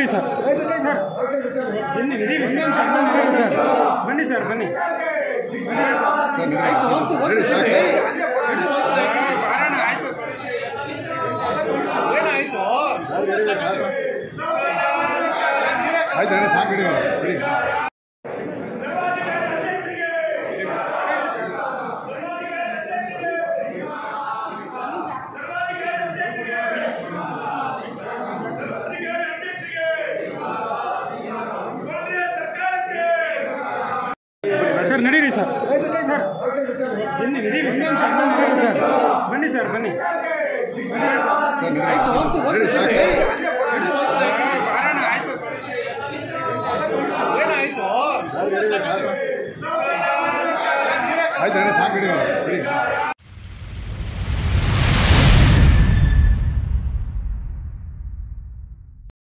ನಡೀರಿ ಸರ್ ಬನ್ನಿ ನಡೀರಿ ಸರ್ ಬನ್ನಿ ಸರ್ ಬನ್ನಿ ಆಯ್ತು ಅಣ್ಣ ಸಾಕು ಬಿಡಿ ಬಿಡಿ ಸರ್ ನಡೀರಿ ಸರ್ ಬನ್ನಿ ನಡೀರಿ ಸರ್ ಬನ್ನಿ ಸರ್ ಬನ್ನಿ ಬಿಡಿ ಸಾಕು ಆಯ್ತು ಅಣ್ಣ ಸಾಕು ಬಿಡಿ ಬಿಡಿ